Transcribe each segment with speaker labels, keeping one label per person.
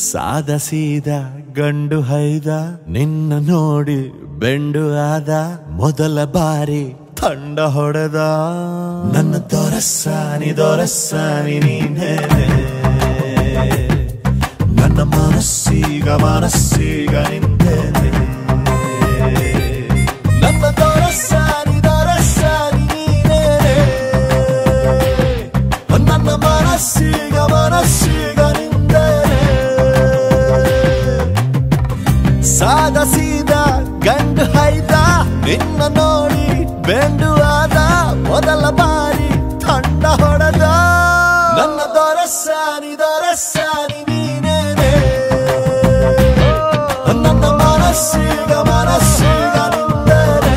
Speaker 1: ಸಾದ ಸೀದ ಗಂಡು ಹೈದ ನಿನ್ನ ನೋಡಿ ಬೆಂಡು ಆದ ಮೊದಲ ಬಾರಿ ತಂಡ ಹೊಡೆದ ನನ್ನ ದೊರಸ್ಸಾನಿ ದೊರಸ್ಸಾನಿ ನೀನೇ ನನ್ನ ಮನಸ್ಸೀಗ ಮನಸ್ಸೀಗ ನಿಂದೇನೆ ನನ್ನ ದೊರಸ್ಸಾನಿ ದೊರಸ್ಸಾನಿ ನೀನೇ ನನ್ನ ಮನಸ್ಸೀಗ ಮನಸ್ಸೀಗ ನಿಂದೇನೆ ಸಾದ ಸೀದ ಗಂಡು ಹೈದ ನಿನ್ನ ನೋಡಿ ಬೆಂಡು ಆದ ಮೊದಲ ಬಾರಿ ತಂಡ ಹೊಡೆದ ನನ್ನ ದೊರಸಾನಿ ದೊರಸಾನಿ ನೀನೇನೆ ನನ್ನ ಮನಸ್ಸೀಗ ಮನಸ್ಸೀಗ ನಿಂದೇನೆ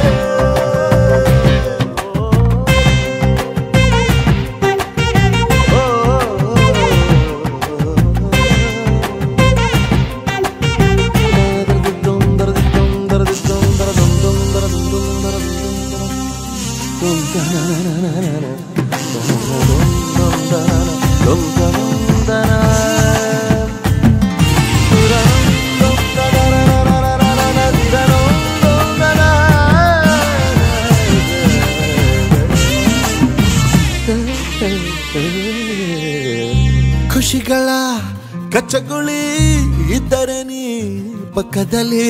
Speaker 1: ಖುಷಿಗಳ ಕಚ್ಚಗುಳಿ ಇದ್ದರೆ ನೀ ಪಕ್ಕದಲ್ಲಿ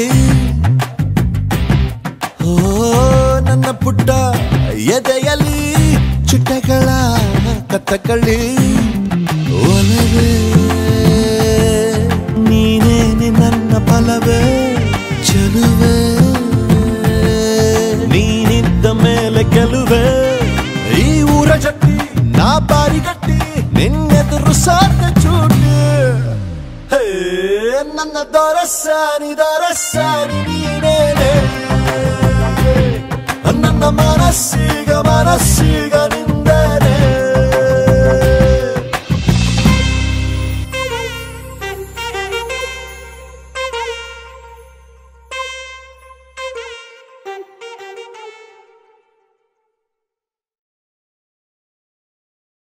Speaker 1: ಓ ನನ್ನ ಪುಟ್ಟ ಎದೆಯಲ್ಲಿ ಚಿಟ್ಟಗಳ ಕತ್ತಕಳಿ ಒಲವೇ ನೀನೇನೆ ನನ್ನ ಫಲವೇ ಚೆಲುವೆ ನೀನಿದ್ದ ಮೇಲೆ ಗೆಲುವೆ ಈ ಊರ ಜಟ್ಟಿ ನಾ ಬಾರಿ ಗಟ್ಟಿ ನಿನ್ನೆದುರು ಸಾಧ್ಯ ಚೂಟಿ ಹೇ ನನ್ನ ದೊರಸಾನಿ ದೊರಸಾನಿ ನೀನೇನೆ ನನ್ನ ಮನಸ್ಸೀಗ ಮನಸ್ಸೀಗ ನೀ